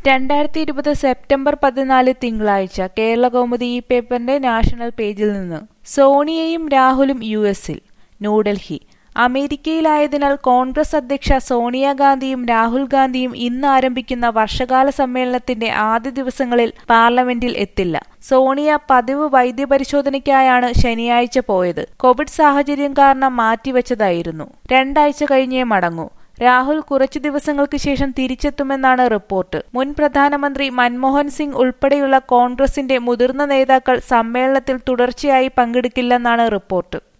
രണ്ടായിരത്തി ഇരുപത് സെപ്റ്റംബർ പതിനാല് തിങ്കളാഴ്ച കേരളകൗമുദി ഈ പേപ്പറിന്റെ നാഷണൽ പേജിൽ നിന്ന് സോണിയയും രാഹുലും യു എസിൽ ന്യൂഡൽഹി അമേരിക്കയിലായതിനാൽ കോൺഗ്രസ് അധ്യക്ഷ സോണിയാഗാന്ധിയും രാഹുൽ ഗാന്ധിയും ഇന്ന് ആരംഭിക്കുന്ന വർഷകാല സമ്മേളനത്തിന്റെ ആദ്യ ദിവസങ്ങളിൽ പാർലമെന്റിൽ എത്തില്ല സോണിയ പതിവ് വൈദ്യപരിശോധനയ്ക്കായാണ് ശനിയാഴ്ച പോയത് കോവിഡ് സാഹചര്യം കാരണം മാറ്റിവെച്ചതായിരുന്നു രണ്ടാഴ്ച കഴിഞ്ഞേ മടങ്ങൂ രാഹുൽ കുറച്ചു ദിവസങ്ങൾക്ക് ശേഷം തിരിച്ചെത്തുമെന്നാണ് റിപ്പോർട്ട് മുൻ പ്രധാനമന്ത്രി മൻമോഹൻ സിംഗ് ഉൾപ്പെടെയുള്ള കോൺഗ്രസിന്റെ മുതിർന്ന നേതാക്കൾ സമ്മേളനത്തിൽ തുടർച്ചയായി പങ്കെടുക്കില്ലെന്നാണ് റിപ്പോർട്ട്